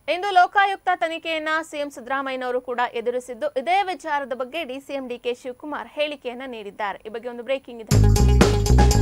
ಇಂದು Lokayukta ತನಿಖೆಯನ್ನ CM ಸಿದ್ದರಾಮಯ್ಯನವರು ಕೂಡ ಎದುರಿಸಿದ್ದು ಇದೇ ವಿಚಾರದ ಬಗ್ಗೆ ಡಿಸಿಎಂ ಡಿಕೆ ಶಿವಕುಮಾರ್ ಹೇಳಿಕೆಯನ್ನ ನೀಡಿದ್ದಾರೆ ಈ ಬಗ್ಗೆ ಒಂದು ಬ್ರೇಕಿಂಗ್ ಇದೆ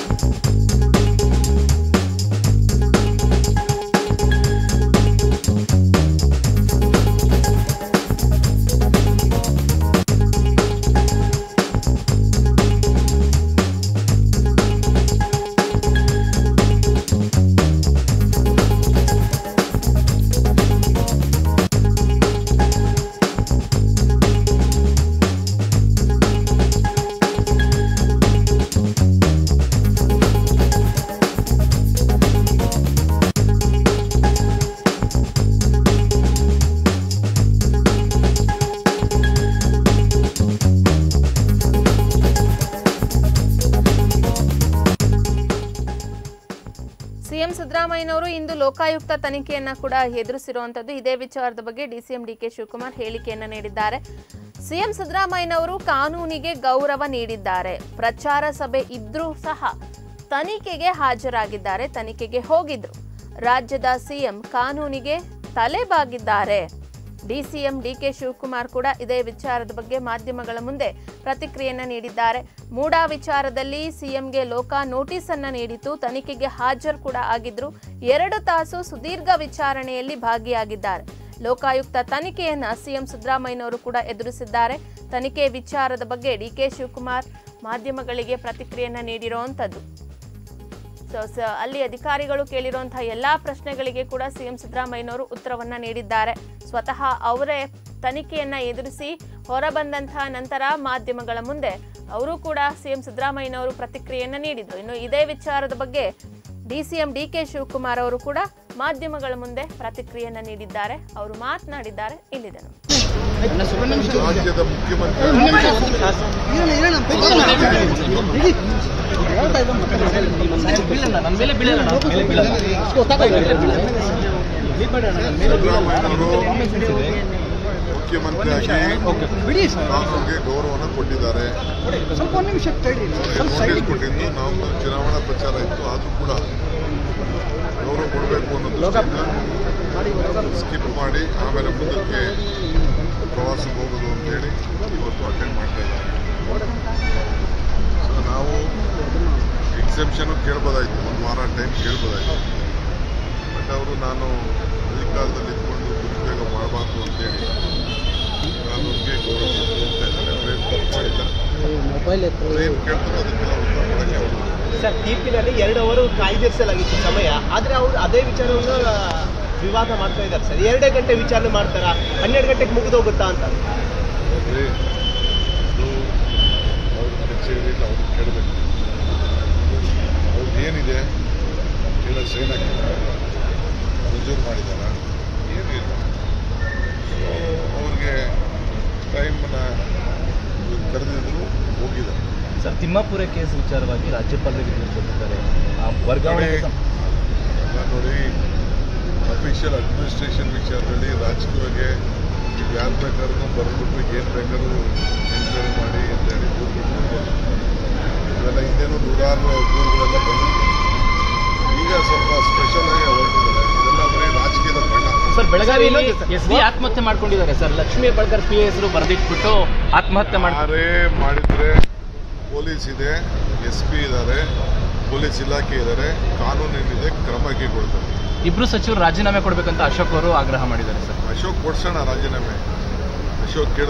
ಸಿಎಂ ಸಿದ್ದರಾಮಯ್ಯನವರು ಇಂದು ಲೋಕಾಯುಕ್ತ ತನಿಖೆಯನ್ನ ಕೂಡ ಎದುರಿಸಿರುವಂತದ್ದು ಇದೇ ವಿಚಾರದ ಬಗ್ಗೆ ಡಿಸಿಎಂ ಡಿಕೆ ಶಿವಕುಮಾರ್ ಹೇಳಿಕೆಯನ್ನ ನೀಡಿದ್ದಾರೆ ಸಿಎಂ ಸಿದ್ದರಾಮಯ್ಯನವರು ಕಾನೂನಿಗೆ ಗೌರವ ನೀಡಿದ್ದಾರೆ ಪ್ರಚಾರ ಸಭೆ ಇದ್ರೂ ಸಹ ತನಿಖೆಗೆ ಹಾಜರಾಗಿದ್ದಾರೆ ತನಿಖೆಗೆ ಹೋಗಿದ್ರು ರಾಜ್ಯದ ಸಿಎಂ ಕಾನೂನಿಗೆ ತಲೆಬಾಗಿದ್ದಾರೆ ಡಿಸಿಎಂ ಡಿಕೆ ಶಿವಕುಮಾರ್ ಕೂಡ ಇದೇ ವಿಚಾರದ ಬಗ್ಗೆ ಮಾಧ್ಯಮಗಳ ಮುಂದೆ ಪ್ರತಿಕ್ರಿಯೆಯನ್ನ ನೀಡಿದ್ದಾರೆ ಮೂಡಾ ವಿಚಾರದಲ್ಲಿ ಸಿಎಂಗೆ ಲೋಕ ನೋಟಿಸ್ ಅನ್ನ ನೀಡಿತು ತನಿಖೆಗೆ ಹಾಜರು ಕೂಡ ಆಗಿದ್ರು ಎರಡು ತಾಸು ಸುದೀರ್ಘ ವಿಚಾರಣೆಯಲ್ಲಿ ಭಾಗಿಯಾಗಿದ್ದಾರೆ ಲೋಕಾಯುಕ್ತ ತನಿಖೆಯನ್ನ ಸಿಎಂ ಸಿದ್ದರಾಮಯ್ಯನವರು ಕೂಡ ಎದುರಿಸಿದ್ದಾರೆ ತನಿಖೆ ವಿಚಾರದ ಬಗ್ಗೆ ಡಿಕೆ ಶಿವಕುಮಾರ್ ಮಾಧ್ಯಮಗಳಿಗೆ ಪ್ರತಿಕ್ರಿಯೆಯನ್ನ ನೀಡಿರುವಂತದ್ದು ಸೊ ಸ- ಅಲ್ಲಿ ಅಧಿಕಾರಿಗಳು ಕೇಳಿರುವಂತಹ ಎಲ್ಲಾ ಪ್ರಶ್ನೆಗಳಿಗೆ ಕೂಡ ಸಿಎಂ ಸಿದ್ದರಾಮಯ್ಯನವರು ಉತ್ತರವನ್ನ ನೀಡಿದ್ದಾರೆ ಸ್ವತಃ ಅವರೇ ತನಿಖೆಯನ್ನ ಎದುರಿಸಿ ಹೊರಬಂದಂತಹ ನಂತರ ಮಾಧ್ಯಮಗಳ ಮುಂದೆ ಅವರು ಕೂಡ ಸಿಎಂ ಸಿದ್ದರಾಮಯ್ಯನವರು ಪ್ರತಿಕ್ರಿಯೆಯನ್ನ ನೀಡಿದ್ರು ಇನ್ನು ಇದೇ ವಿಚಾರದ ಬಗ್ಗೆ ಡಿಸಿಎಂ ಡಿಕೆ ಶಿವಕುಮಾರ್ ಅವರು ಕೂಡ ಮಾಧ್ಯಮಗಳ ಮುಂದೆ ಪ್ರತಿಕ್ರಿಯೆಯನ್ನ ನೀಡಿದ್ದಾರೆ ಅವರು ಮಾತನಾಡಿದ್ದಾರೆ ಇಲ್ಲಿದೆ ನೋಡಿ. ರಾಜ್ಯದ ಮುಖ್ಯಮಂತ್ರಿ ಸಿದ್ದರಾಮಯ್ಯನವರು ಮುಖ್ಯಮಂತ್ರಿಯಾಗಿ ಕಾನೂನಿಗೆ ಗೌರವವನ್ನು ಕೊಟ್ಟಿದ್ದಾರೆ ಸ್ವಲ್ಪ ಒಂದು ನಿಮಿಷ ತಡಿ ಸ್ವಲ್ಪ ನೋಟಿಸ್ ಸೈಡ್ ಕೊಟ್ಟಿದ್ದು ನಾವು ಚುನಾವಣಾ ಪ್ರಚಾರ ಇತ್ತು ಆದರೂ ಕೂಡ ಗೌರವ ಕೊಡಬೇಕು ಅನ್ನೋ ದೃಷ್ಟಿಯಿಂದ ಸ್ಕಿಪ್ ಮಾಡಿ ಆಮೇಲೆ ಮುಂದಕ್ಕೆ ಪ್ರವಾಸಕ್ಕೆ ಹೋಗೋದು ಅಂತೇಳಿ ಇವತ್ತು ಅಟೆಂಡ್ ಮಾಡ್ತಾ ಇದ್ದಾರೆ ಸೊ ನಾವು ಎಕ್ಸೆಪ್ಷನ್ ಕೇಳ್ಬೋದಾಯ್ತು ಒಂದು ವಾರ ಟೈಮ್ ಕೇಳ್ಬೋದಾಯ್ತು ಬಟ್ ಅವರು ನಾನು ಅಧಿಕಾರದಲ್ಲಿ ಇದ್ಕೊಂಡು ದುರುಪಯೋಗ ಮಾಡಬಾರ್ದು ಅಂತೇಳಿ ಕಾನೂನಿಗೆ ಗೌರವ ಕೊಟ್ಟು ಹೋಗ್ತಾ ಇದ್ದಾರೆ ಅವರೇನು ತಪ್ಪು ಮಾಡಿಲ್ಲ ಮೊಬೈಲ್ ಏನು ಕೇಳ್ತಾರೆ ಅದಕ್ಕೆಲ್ಲ ಉತ್ತರ ಕೊಡೋಕ್ಕೆ ಅವರು ಸರ್ ತೀರ್ಪಿನಲ್ಲಿ ಎರಡು ಅವರು ಕಾಯ್ದಿರಿಸಲಾಗಿತ್ತು ಸಮಯ ಆದ್ರೆ ಅವರು ಅದೇ ವಿಚಾರವನ್ನು ವಿವಾದ ಮಾಡ್ತಾ ಇದ್ದಾರೆ ಸರ್ ಎರಡೇ ಗಂಟೆ ವಿಚಾರಣೆ ಮಾಡ್ತಾರಾ ಹನ್ನೆರಡು ಗಂಟೆಗೆ ಮುಗಿದೋಗುತ್ತಾ ಅಂತ ನೋಡ್ರಿ ಅದು ಅವ್ರ ಕಚೇರಿಯಲ್ಲಿ ಅವ್ರು ಕೇಳಬೇಕು ಅವ್ರದ್ದು ಏನಿದೆ ಎಲ್ಲ ಸೈನ್ ಹಾಕಿದ್ದಾರೆ ಮಂಜೂರು ಮಾಡಿದಾರ ಏನಿಲ್ಲ ಸೊ ಅವ್ರಿಗೆ ಟೈಮನ್ನ ಕರೆದಿದ್ರು ಹೋಗಿದ್ದಾರೆ ಸರ್ ತಿಮ್ಮಾಪುರ ಕೇಸ್ ವಿಚಾರವಾಗಿ ರಾಜ್ಯಪಾಲರಿಗೆ ತಿಳಿಸಿದ್ದಾರೆ ಆ ವರ್ಗಾವಣೆ ನೋಡಿ, ಎಲ್ಲ ನೋಡಿ ಅಫಿಷಿಯಲ್ ಅಡ್ಮಿನಿಸ್ಟ್ರೇಷನ್ ವಿಚಾರದಲ್ಲಿ ರಾಜಕೀಯವಾಗಿ ಯಾರು ಬೇಕಾದ್ರೂ ಬರ್ಬಿಟ್ಟು ಏನು ಬೇಕಾದ್ರೂ ಎನ್ಕ್ವೈರಿ ಮಾಡಿ ಅಂತ ಹೇಳಿ ದೂರು ಬಿಟ್ಬಿಡ್ಬೋದು ಇವೆಲ್ಲ ಹಿಂದೇನು ನೂರಾರು ದೂರುಗಳೆಲ್ಲ ಬಂದಿದೆ ಈಗ ಸ್ವಲ್ಪ ಸ್ಪೆಷಲ್ ಆಗಿ ಹೊರಟಿದ್ದಾರೆ ಇದೆಲ್ಲ ಬರೀ ರಾಜಕೀಯದ ಬಣ್ಣ ಸರ್ ಬೆಳಗಾವಿಯಲ್ಲಿ ಇನ್ನೊಂದು ಸರ್. ಎಸ್ ಡಿ ಆತ್ಮಹತ್ಯೆ ಮಾಡ್ಕೊಂಡಿದ್ದಾರೆ ಸರ್ ಲಕ್ಷ್ಮೀ ಹೆಬ್ಬಾಳ್ಕರ್ ಪಿ ಹೆಸರು ಬರೆದಿಟ್ಬಿಟ್ಟು ಆತ್ಮಹತ್ಯೆ ಮಾಡ್ತಾರೆ ಯಾರೇ ಮಾಡಿದ್ರೆ ಪೊಲೀಸ್ ಇದೆ ಎಸ್ ಪಿ ಇದ್ದಾರೆ ಪೊಲೀಸ್ ಇಲಾಖೆ ಇದ್ದಾರೆ ಕಾನೂನೇನಿದೆ ಕ್ರಮ ಕೈಗೊಳ್ತಾರೆ ಇಬ್ರು ಸಚಿವರು ರಾಜೀನಾಮೆ ಕೊಡ್ಬೇಕಂತ ಅಶೋಕ್ ಅವರು ಆಗ್ರಹ ಮಾಡಿದ್ದಾರೆ ಸರ್ ಅಶೋಕ್ ಕೊಡ್ಸೋಣ ರಾಜೀನಾಮೆ ಅಶೋಕ್ ಕೇಳ